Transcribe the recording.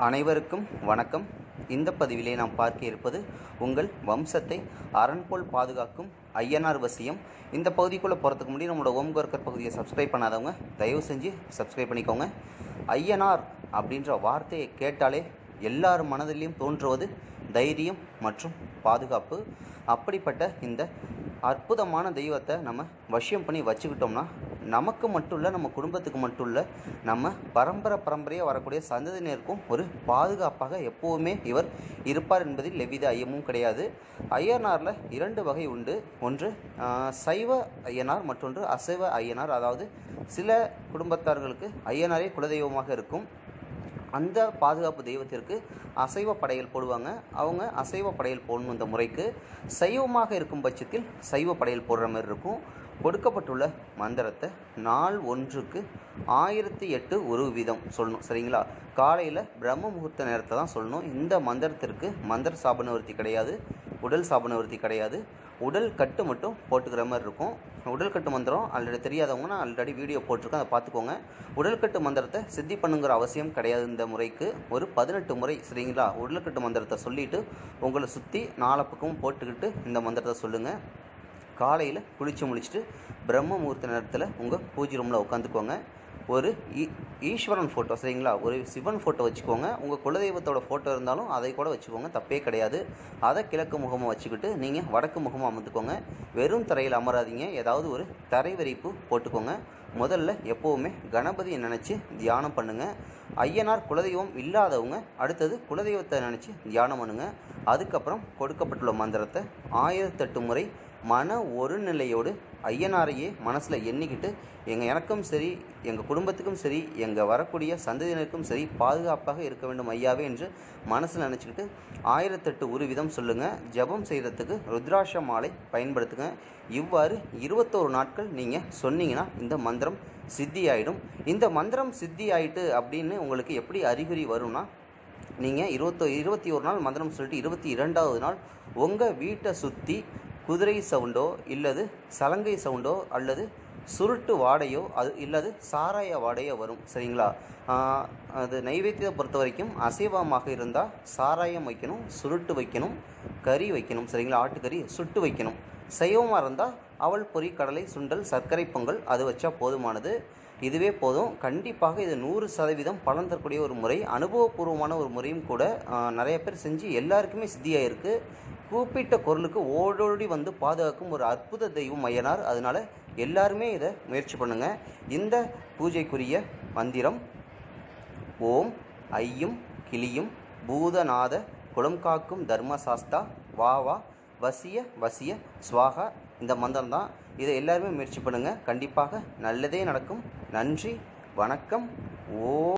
அனைவருக்கும் வணக்கம் இந்த பதிவிலே நாம் பார்க்க இருப்பது உங்கள் வம்சத்தை அரண்போல் பாதுகாக்கும் ஐயனார் வசியம் இந்த பகுதிக்குள்ளே போகிறதுக்கு முன்னாடி நம்மளோட ஓம்கோர்கர் பகுதியை சப்ஸ்கிரைப் பண்ணாதவங்க தயவு செஞ்சு சப்ஸ்கிரைப் பண்ணிக்கோங்க ஐயனார் அப்படின்ற வார்த்தையை கேட்டாலே எல்லார் மனதிலையும் தோன்றுவது தைரியம் மற்றும் பாதுகாப்பு அப்படிப்பட்ட இந்த அற்புதமான தெய்வத்தை நம்ம வசியம் பண்ணி வச்சுக்கிட்டோம்னா நமக்கு மட்டும் இல்லை நம்ம குடும்பத்துக்கு மட்டும் இல்லை நம்ம பரம்பரை பரம்பரையாக வரக்கூடிய சந்ததியினருக்கும் ஒரு பாதுகாப்பாக எப்போவுமே இவர் இருப்பார் என்பதில் எவ்வித ஐயமும் கிடையாது ஐயனாரில் இரண்டு வகை உண்டு ஒன்று ஆஹ், சைவ ஐயனார் மற்றொன்று அசைவ ஐயனார் அதாவது சில குடும்பத்தார்களுக்கு ஐயனாரே குலதெய்வமாக இருக்கும் அந்த பாதுகாப்பு தெய்வத்திற்கு அசைவ படையல் போடுவாங்க அவங்க அசைவ படையல் போடணும் இந்த முறைக்கு சைவமாக இருக்கும் பட்சத்தில் சைவ படையல் போடுற மாதிரி இருக்கும் கொடுக்கப்பட்டுள்ள மந்திரத்தை நாள் ஒன்றுக்கு ஆயிரத்தி எட்டு ஒரு வீதம் சொல்லணும் சரிங்களா காலையில் பிரம்ம முகூர்த்த நேரத்தை தான் சொல்லணும் இந்த மந்திரத்திற்கு மந்திர சாபனவர்த்தி கிடையாது உடல் சாபனவர்த்தி கிடையாது உடல் கட்டு மட்டும் போட்டுக்கிற மாதிரி இருக்கும் உடல் கட்டு மந்திரம் ஆல்ரெடி தெரியாதவங்க நான் ஆல்ரெடி வீடியோ போட்டிருக்கேன் அதை பார்த்துக்கோங்க உடல் கட்டு மந்திரத்தை சித்தி பண்ணுங்கிற அவசியம் கிடையாது இந்த முறைக்கு ஒரு பதினெட்டு முறை சரிங்களா உடல் கட்டு மந்திரத்தை சொல்லிவிட்டு உங்களை சுற்றி நாலு பக்கமும் போட்டுக்கிட்டு இந்த மந்திரத்தை சொல்லுங்கள் காலையில் குளிச்சு முடிச்சுட்டு பிரம்ம முகூர்த்த நேரத்தில் உங்கள் பூஜை ரூமில் உட்காந்துக்கோங்க ஒரு ஈ- ஈஸ்வரன் ஃபோட்டோ சரிங்களா ஒரு சிவன் ஃபோட்டோ வச்சுக்கோங்க உங்கள் குலதெய்வத்தோட ஃபோட்டோ இருந்தாலும் அதை கூட வச்சுக்கோங்க தப்பே கிடையாது அதை கிழக்கு முகமாக வச்சுக்கிட்டு நீங்கள் வடக்கு முகமாக அமர்ந்துக்கோங்க வெறும் தரையில் அமராதீங்க ஏதாவது ஒரு தரை விரிப்பு போட்டுக்கோங்க முதல்ல எப்போவுமே கணபதியை நினச்சி தியானம் பண்ணுங்கள் ஐயனார் குலதெய்வம் இல்லாதவங்க அடுத்தது குலதெய்வத்தை நினச்சி தியானம் பண்ணுங்க அதுக்கப்புறம் கொடுக்கப்பட்டுள்ள மந்திரத்தை ஆயிரத்தெட்டு முறை மன ஒருநிலையோடு ஐயனாரையே மனசில் எண்ணிக்கிட்டு எங்கள் எனக்கும் சரி எங்கள் குடும்பத்துக்கும் சரி எங்கள் வரக்கூடிய சந்ததியினருக்கும் சரி பாதுகாப்பாக இருக்க வேண்டும் ஐயாவே என்று மனசில் நினச்சிக்கிட்டு ஆயிரத்தெட்டு ஒரு விதம் சொல்லுங்கள் ஜெபம் செய்கிறதுக்கு ருத்ராட்ச மாலை பயன்படுத்துங்க இவ்வாறு இருபத்தோரு நாட்கள் நீங்கள் சொன்னீங்கன்னா இந்த மந்திரம் சித்தி ஆயிடும் இந்த மந்திரம் சித்தி ஆயிட்டு அப்படின்னு உங்களுக்கு எப்படி அறிகுறி வரும்னா நீங்கள் இருபத்தோ இருபத்தி ஒரு நாள் மந்திரம் சொல்லிட்டு இருபத்தி இரண்டாவது நாள் உங்கள் வீட்டை சுற்றி குதிரை சவுண்டோ இல்லது சலங்கை சவுண்டோ அல்லது சுருட்டு வாடையோ அது இல்லது சாராய வாடையோ வரும் சரிங்களா ஆஹ், அது நைவேத்தியத்தை பொறுத்த வரைக்கும் அசைவமாக இருந்தால் சாராயம் வைக்கணும் சுருட்டு வைக்கணும் கறி வைக்கணும் சரிங்களா ஆட்டுக்கறி சுட்டு வைக்கணும் சைவமாக இருந்தால் அவல் பொரி கடலை சுண்டல் சர்க்கரை பொங்கல் அது வச்சா போதுமானது இதுவே போதும் கண்டிப்பாக இது நூறு சதவீதம் பலன் தரக்கூடிய ஒரு முறை அனுபவபூர்வமான ஒரு முறையும் கூட ஆஹ், நிறைய பேர் செஞ்சு எல்லாருக்குமே சித்தியாயிருக்கு கூப்பிட்ட குரலுக்கு ஓடோடி வந்து பாதுகாக்கும் ஒரு அற்புத தெய்வம் ஐயனார் அதனால எல்லாருமே இதை முயற்சி பண்ணுங்க இந்த பூஜைக்குரிய மந்திரம் ஓம் ஐயும் கிளியும் பூதநாத குலம் காக்கும் தர்மசாஸ்தா வா வா வசிய வசிய ஸ்வாகா இந்த மந்திரம் தான் இதை எல்லாருமே முயற்சி பண்ணுங்கள் கண்டிப்பாக நல்லதே நடக்கும் நன்றி வணக்கம் ஓ